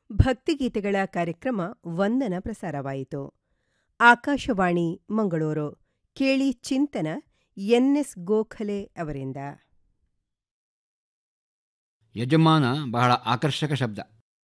ಭಕ್ತಿಗೀತೆಗಳ ಕಾರ್ಯಕ್ರಮ ವಂದನ ಪ್ರಸಾರವಾಯಿತು ಆಕಾಶವಾಣಿ ಮಂಗಳೂರು ಕೇಳಿ ಚಿಂತನ ಎನ್ಎಸ್ ಗೋಖಲೆ ಅವರಿಂದ ಯಜಮಾನ ಬಹಳ ಆಕರ್ಷಕ ಶಬ್ದ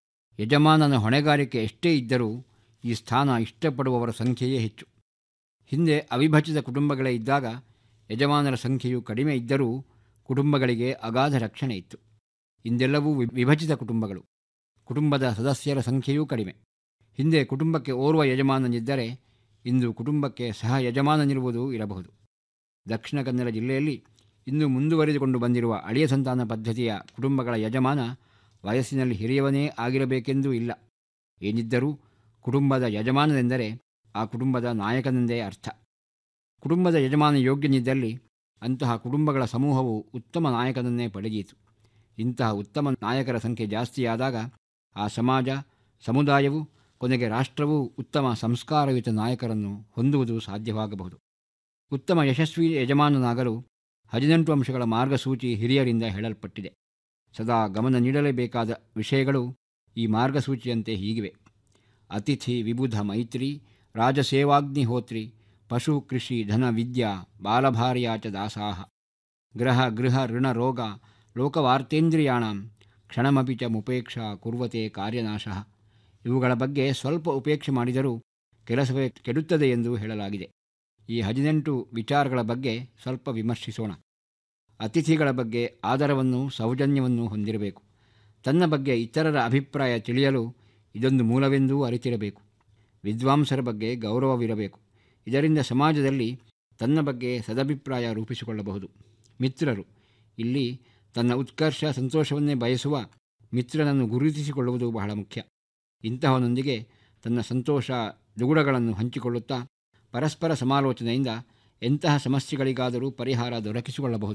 ಯಜಮಾನನ ಹೊಣೆಗಾರಿಕೆ ಎಷ್ಟೇ ಇದ್ದರೂ ಈ ಸ್ಥಾನ ಇಷ್ಟಪಡುವವರ ಸಂಖ್ಯೆಯೇ ಹೆಚ್ಚು ಹಿಂದೆ ಅವಿಭಜಿತ ಕುಟುಂಬಗಳೇ ಇದ್ದಾಗ ಯಜಮಾನರ ಸಂಖ್ಯೆಯು ಕಡಿಮೆ ಇದ್ದರೂ ಕುಟುಂಬಗಳಿಗೆ ಅಗಾಧ ರಕ್ಷಣೆ ಇತ್ತು ಇಂದೆಲ್ಲವೂ ವಿ- ವಿಭಜಿತ ಕುಟುಂಬಗಳು ಕುಟುಂಬದ ಸದಸ್ಯರ ಸಂಖ್ಯೆಯೂ ಕಡಿಮೆ ಹಿಂದೆ ಕುಟುಂಬಕ್ಕೆ ಓರ್ವ ಯಜಮಾನನಿದ್ದರೆ ಇಂದು ಕುಟುಂಬಕ್ಕೆ ಸಹ ಯಜಮಾನನಿರುವುದು ಇರಬಹುದು ದಕ್ಷಿಣ ಕನ್ನಡ ಜಿಲ್ಲೆಯಲ್ಲಿ ಇಂದು ಮುಂದುವರಿದುಕೊಂಡು ಬಂದಿರುವ ಅಳಿಯ ಸಂತಾನ ಪದ್ಧತಿಯ ಕುಟುಂಬಗಳ ಯಜಮಾನ ವಯಸ್ಸಿನಲ್ಲಿ ಹಿರಿಯವನೇ ಆಗಿರಬೇಕೆಂದೂ ಇಲ್ಲ ಏನಿದ್ದರೂ ಕುಟುಂಬದ ಯಜಮಾನನೆಂದರೆ ಆ ಕುಟುಂಬದ ನಾಯಕನೆಂದೇ ಅರ್ಥ ಕುಟುಂಬದ ಯಜಮಾನ ಯೋಗ್ಯನಿದ್ದಲ್ಲಿ ಅಂತಹ ಕುಟುಂಬಗಳ ಸಮೂಹವು ಉತ್ತಮ ನಾಯಕನನ್ನೇ ಪಡೆದೀತು ಇಂತಹ ಉತ್ತಮ ನಾಯಕರ ಸಂಖ್ಯೆ ಜಾಸ್ತಿಯಾದಾಗ ಆ ಸಮಾಜ ಸಮುದಾಯವು ಕೊನೆಗೆ ರಾಷ್ಟ್ರವೂ ಉತ್ತಮ ಸಂಸ್ಕಾರಯುತ ನಾಯಕರನ್ನು ಹೊಂದುವುದು ಸಾಧ್ಯವಾಗಬಹುದು ಉತ್ತಮ ಯಶಸ್ವಿ ಯಜಮಾನನಾಗಲು ಹದಿನೆಂಟು ಅಂಶಗಳ ಮಾರ್ಗಸೂಚಿ ಹಿರಿಯರಿಂದ ಹೇಳಲ್ಪಟ್ಟಿದೆ ಸದಾ ಗಮನ ನೀಡಲೇಬೇಕಾದ ವಿಷಯಗಳು ಈ ಮಾರ್ಗಸೂಚಿಯಂತೆ ಹೀಗಿವೆ ಅತಿಥಿ ವಿಬುಧ ಮೈತ್ರಿ ರಾಜಸೇವಾಗ್ನಿಹೋತ್ರಿ ಪಶು ಕೃಷಿ ಧನ ವಿದ್ಯಾ ಬಾಲಭಾರ್ಯಾಚ ದಾಸಾಹ ಗೃಹ ಗೃಹ ಋಣ ರೋಗ ಲೋಕವಾರ್ತೇಂದ್ರಿಯಾಣಂ ಕ್ಷಣಮಪಿ ಚ ಮುಪೇಕ್ಷಾ ಕುರ್ವತೆ ಕಾರ್ಯನಾಶಃ ಇವುಗಳ ಬಗ್ಗೆ ಸ್ವಲ್ಪ ಉಪೇಕ್ಷೆ ಮಾಡಿದರೂ ಕೆಲಸವೇ ಕೆಡುತ್ತದೆ ಎಂದು ಹೇಳಲಾಗಿದೆ ಈ ಹದಿನೆಂಟು ವಿಚಾರಗಳ ಬಗ್ಗೆ ಸ್ವಲ್ಪ ವಿಮರ್ಶಿಸೋಣ ಅತಿಥಿಗಳ ಬಗ್ಗೆ ಆದರವನ್ನು ಸೌಜನ್ಯವನ್ನು ಹೊಂದಿರಬೇಕು ತನ್ನ ಬಗ್ಗೆ ಇತರರ ಅಭಿಪ್ರಾಯ ತಿಳಿಯಲು ಇದೊಂದು ಮೂಲವೆಂದೂ ಅರಿತಿರಬೇಕು ವಿದ್ವಾಂಸರ ಬಗ್ಗೆ ಗೌರವವಿರಬೇಕು ಇದರಿಂದ ಸಮಾಜದಲ್ಲಿ ತನ್ನ ಬಗ್ಗೆ ಸದಭಿಪ್ರಾಯ ರೂಪಿಸಿಕೊಳ್ಳಬಹುದು ಮಿತ್ರರು ಇಲ್ಲಿ ತನ್ನ ಉತ್ಕರ್ಷ ಸಂತೋಷವನ್ನೇ ಬಯಸುವ ಮಿತ್ರನನ್ನು ಗುರುತಿಸಿಕೊಳ್ಳುವುದು ಬಹಳ ಮುಖ್ಯ ಇಂತಹವನೊಂದಿಗೆ ತನ್ನ ಸಂತೋಷ ದುಗುಡಗಳನ್ನು ಹಂಚಿಕೊಳ್ಳುತ್ತಾ ಪರಸ್ಪರ ಸಮಾಲೋಚನೆಯಿಂದ ಎಂತಹ ಸಮಸ್ಯೆಗಳಿಗಾದರೂ ಪರಿಹಾರ ದೊರಕಿಸಿಕೊಳ್ಳಬಹುದು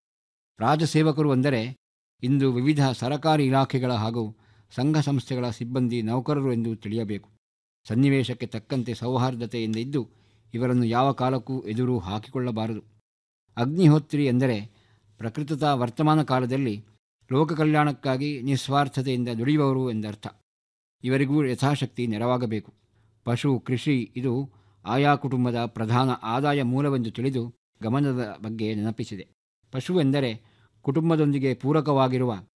ರಾಜಸೇವಕರು ಅಂದರೆ ಇಂದು ವಿವಿಧ ಸರಕಾರಿ ಇಲಾಖೆಗಳ ಹಾಗೂ ಸಂಘ ಸಂಸ್ಥೆಗಳ ಸಿಬ್ಬಂದಿ ನೌಕರರು ಎಂದು ತಿಳಿಯಬೇಕು ಸನ್ನಿವೇಶಕ್ಕೆ ತಕ್ಕಂತೆ ಸೌಹಾರ್ದತೆಯಿಂದ ಇದ್ದು ಇವರನ್ನು ಯಾವ ಕಾಲಕ್ಕೂ ಎದುರು ಹಾಕಿಕೊಳ್ಳಬಾರದು ಅಗ್ನಿಹೋತ್ರಿ ಎಂದರೆ ಪ್ರಕೃತತ ವರ್ತಮಾನ ಕಾಲದಲ್ಲಿ ಲೋಕ ಕಲ್ಯಾಣಕ್ಕಾಗಿ ನಿಸ್ವಾರ್ಥತೆಯಿಂದ ದುಡಿಯುವವರು ಎಂದರ್ಥ ಇವರಿಗೂ ಯಥಾಶಕ್ತಿ ನೆರವಾಗಬೇಕು ಪಶು ಕೃಷಿ ಇದು ಆಯಾ ಕುಟುಂಬದ ಪ್ರಧಾನ ಆದಾಯ ಮೂಲವೆಂದು ತಿಳಿದು ಗಮನದ ಬಗ್ಗೆ ನೆನಪಿಸಿದೆ ಪಶು ಎಂದರೆ ಕುಟುಂಬದೊಂದಿಗೆ ಪೂರಕವಾಗಿರುವ